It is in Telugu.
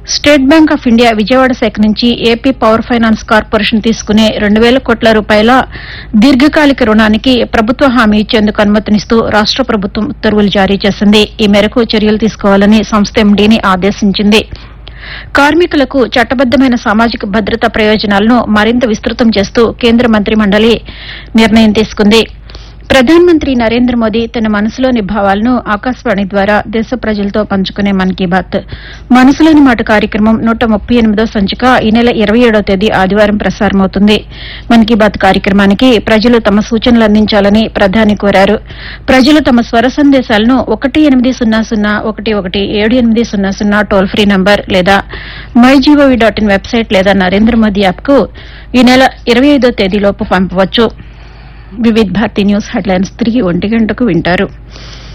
state Bank of India Vijayawada శాఖ నుంచి ఏపీ పవర్ ఫైనాన్స్ కార్పొరేషన్ తీసుకునే రెండు వేల కోట్ల రూపాయల దీర్ఘకాలిక రుణానికి ప్రభుత్వ హామీ ఇచ్చేందుకు అనుమతినిస్తూ రాష్ట ప్రభుత్వం ఉత్తర్వులు జారీ చేసింది ఈ మేరకు చర్యలు తీసుకోవాలని సంస్థ ఎండీని ఆదేశించింది కార్మికులకు చట్టబద్దమైన సామాజిక భద్రతా ప్రయోజనాలను మరింత విస్తృతం చేస్తూ కేంద్ర మంత్రి మండలి నిర్ణయం తీసుకుంది ప్రధానమంత్రి నరేంద్ర మోదీ తన మనసులోని భావాలను ఆకాశవాణి ద్వారా దేశ ప్రజలతో పంచుకునే మన్ కీ బాత్ మనసులోని మాట కార్యక్రమం నూట ముప్పై ఎనిమిదో సంచిక ఈ నెల ఇరవై ఏడో తేదీ ఆదివారం ప్రసారమవుతుంది మన్ కీ బాత్ కార్యక్రమానికి ప్రజలు తమ సూచనలు అందించాలని ప్రధాని కోరారు ప్రజలు తమ స్వర సందేశాలను ఒకటి ఎనిమిది సున్నా సున్నా ఒకటి ఒకటి ఏడు ఎనిమిది సున్నా సున్నా టోల్ ఫ్రీ నంబర్ లేదా my GOV dot in website లేదా నరేంద్ర మోదీ యాప్కు ఈ నెల ఇరవై ఐదో తేదీలోపు పంపవచ్చు వివిధ్ భారతి న్యూస్ హెడ్లైన్స్ తిరిగి ఒంటి గంటకు వింటారు